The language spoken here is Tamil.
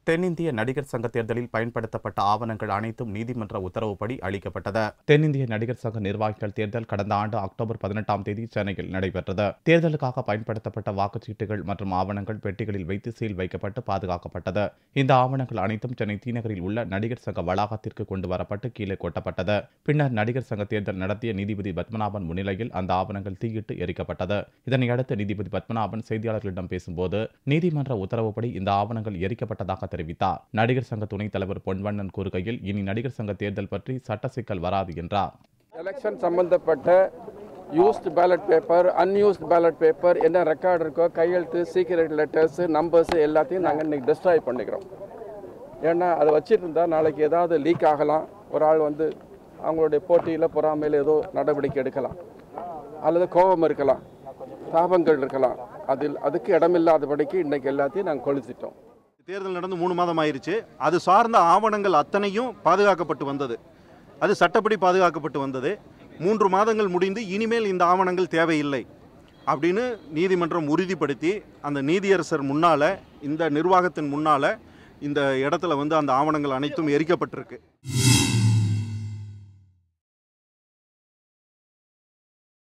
தென்னிந்திய நடிகர் சங்க தேர்தலில் பயன்படுத்தப்பட்ட ஆவணங்கள் அனைத்தும் நீதிமன்ற உத்தரவுப்படி அளிக்கப்பட்டது தென்னிந்திய நடிகர் சங்க நிர்வாகிகள் தேர்தல் கடந்த ஆண்டு அக்டோபர் பதினெட்டாம் தேதி சென்னையில் நடைபெற்றது தேர்தலுக்காக பயன்படுத்தப்பட்ட வாக்குச்சீட்டுகள் மற்றும் ஆவணங்கள் பெட்டிகளில் வைத்து சீல் வைக்கப்பட்டு பாதுகாக்கப்பட்டது இந்த ஆவணங்கள் அனைத்தும் சென்னை தீநகரில் உள்ள நடிகர் சங்க வளாகத்திற்கு கொண்டு வரப்பட்டு கீழே கொட்டப்பட்டது பின்னர் நடிகர் சங்க தேர்தல் நடத்திய நீதிபதி பத்மநாபன் முன்னிலையில் அந்த ஆவணங்கள் தீயிட்டு எரிக்கப்பட்டது இதனையடுத்து நீதிபதி பத்மநாபன் செய்தியாளர்களிடம் பேசும்போது நீதிமன்ற உத்தரவுப்படி இந்த ஆவணங்கள் எரிக்கப்பட்டதாக தெரிவித்தார் நடிகர் சங்க துணைத் தலைவர் பொன்வண்ணன் கூறுகையில் இனி நடிகர் சங்க தேர்தல் பற்றி சட்ட சிக்கல் வராது என்றார் எலெக்ஷன் சம்பந்தப்பட்ட used ballot paper unused ballot paper என்ன ரெக்கார்டு இருக்கோ கையெழுத்து சீக்ரெட் லெட்டர்ஸ் நம்பர்ஸ் எல்லாத்தையும் நாங்கள் இன்னைக்கு டிஸ்ட்ராய் பண்ணிக்கிறோம் ஏன்னா அதை வச்சுட்டு இருந்தால் நாளைக்கு ஏதாவது லீக் ஆகலாம் ஒரு ஆள் வந்து அவங்களுடைய போட்டியில் பொறாமையில் ஏதோ நடவடிக்கை எடுக்கலாம் அல்லது கோபம் இருக்கலாம் தாபங்கள் இருக்கலாம் அதில் அதுக்கு இடமில்லாதபடிக்கு இன்னைக்கு எல்லாத்தையும் நாங்கள் கொளுத்திட்டோம் தேர்தல் நடந்து மூணு மாதம் ஆயிருச்சு அது சார்ந்த ஆவணங்கள் அத்தனையும் பாதுகாக்கப்பட்டு வந்தது அது சட்டப்படி பாதுகாக்கப்பட்டு வந்தது மூன்று மாதங்கள் முடிந்து இனிமேல் இந்த ஆவணங்கள் தேவையில்லை அப்படின்னு நீதிமன்றம் உறுதிப்படுத்தி அந்த நீதியரசர் முன்னால் இந்த நிர்வாகத்தின் முன்னால் இந்த இடத்துல வந்து அந்த ஆவணங்கள் அனைத்தும் எரிக்கப்பட்டிருக்கு